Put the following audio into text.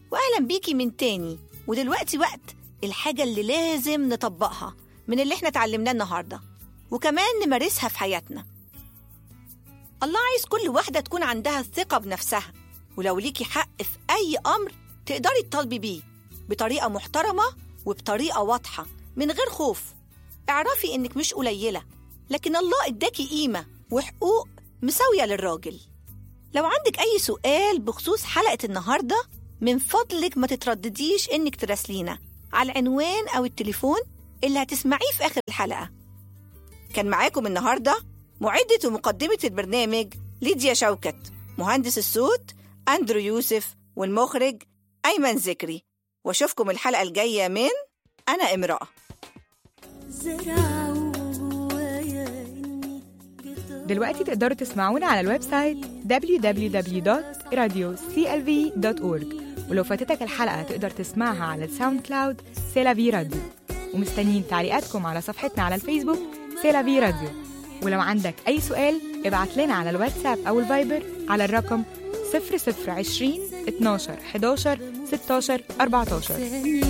وأهلا بيكي من تاني ودلوقتي وقت الحاجة اللي لازم نطبقها من اللي احنا اتعلمناه النهاردة وكمان نمارسها في حياتنا الله عايز كل واحدة تكون عندها الثقة بنفسها ولو ليكي حق في أي أمر تقدري تطالبي بيه بطريقة محترمة وبطريقة واضحة من غير خوف اعرفي إنك مش قليلة لكن الله إداكي قيمة وحقوق مساوية للراجل لو عندك أي سؤال بخصوص حلقة النهاردة من فضلك ما تتردديش إنك تراسلينا على العنوان أو التليفون اللي هتسمعيه في آخر الحلقة كان معاكم النهاردة معدة ومقدمة البرنامج ليديا شوكت مهندس الصوت أندرو يوسف والمخرج أيمن ذكري وأشوفكم الحلقة الجاية من أنا امرأة زرعوا جوايا إني جيت دلوقتي تقدروا تسمعونا على الويب سايت www.radioclv.org ولو فاتتك الحلقة تقدر تسمعها على الساوند كلاود سيلافي راديو ومستنيين تعليقاتكم على صفحتنا على الفيسبوك سيلافي راديو ولو عندك أي سؤال ابعت لنا على الواتساب أو الفايبر على الرقم 0020 12 11 16 14 ثانية